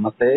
నమస్తే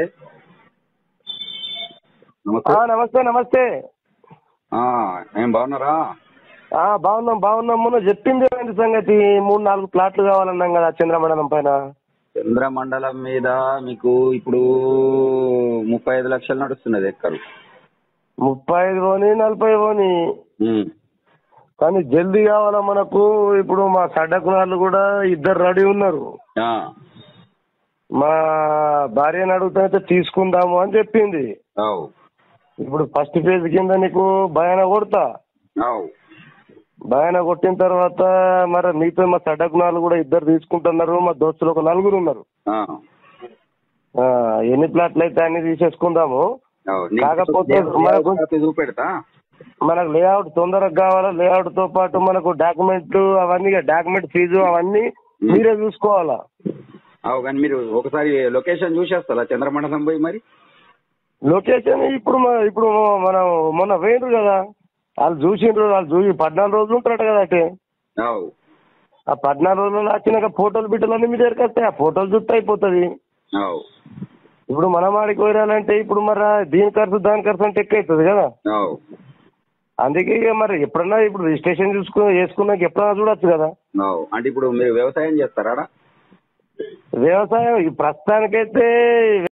నమస్తే ఆ, నమస్తే నమస్తే ఆ, ఏం బాగున్నారా ఆ బాగున్నాం బాగున్నాం మొన్న చెప్పింది ఏంటి సంగతి మూడు నాలుగు ప్లాట్లు కావాలన్నాం కదా చంద్రమండలం పైన చంద్రమండలం మీద మీకు ఇప్పుడు ముప్పై ఐదు లక్షలు నడుస్తున్నది ఎక్కరు ముప్పై ఐదు పోని నలభై పోని ఉమ్. కానీ జల్దీ కావాలా మనకు ఇప్పుడు మా సడ్డకునాళ్ళు కూడా ఇద్దరు రెడీ ఉన్నారు ఆ, మా భార్యను అడుగుతాయితే తీసుకుందాము అని చెప్పింది అవు ఇప్పుడు ఫస్ట్ ఫేజ్ కింద నీకు భయాన కొడతా అవు భయాన కొట్టిన తర్వాత మరి మీతో మా సడ్డకునాళ్ళు కూడా ఇద్దరు తీసుకుంటున్నారు మా దోస్తులు ఒక నలుగురు ఉన్నారు ఆ, ఆ, ఎన్ని ప్లాట్లు అయితే అన్ని తీసేసుకుందాము అవు. నీకు కాకపోతే లేఅవుట్ మనకు- కాపీ చూపెడతా మనకు లేఅవుట్ తొందరగా కావాలా లేఅవుట్ తో పాటు మనకు డాక్యుమెంట్లు అవన్నీ డాక్యుమెంట్ ఫీజు అవన్నీ మీరే చూసుకోవాలా అవు కానీ మీరు ఒకసారి లొకేషన్ చూసేస్తారా చంద్రమండలం పోయి మరి లొకేషన్ ఇప్పుడు మ- ఇప్పుడు మనం మొన్న పోయిండ్రు కదా వాళ్ళు చూసిండ్రు వాళ్ళు చూసి పద్నాలుగు రోజులు ఉంటారట కదా అంటే అవు ఆ పద్నాలుగు రోజులు వచ్చినాక ఫోటోలు బిట్టలు అన్ని మీ దగ్గరికి వస్తాయి ఆ ఫోటోలు చూస్తే అయిపోతుంది అవు ఇప్పుడు మనం ఆడికి పోయాలంటే ఇప్పుడు మరి దీని ఖర్చు దాని ఖర్చు అంటే ఎక్కువ అవుతుంది కదా అవు అందుకే ఇక మరి ఎప్పుడన్నా ఇప్పుడు రిజిస్ట్రేషన్ చూసుకుని వేసుకున్నాక ఎప్పుడన్నా చూడొచ్చు కదా అవు అంటే ఇప్పుడు మీరు వ్యవసాయం చేస్తారా వ్యవసాయం ఈ ప్రస్తుతానికైతే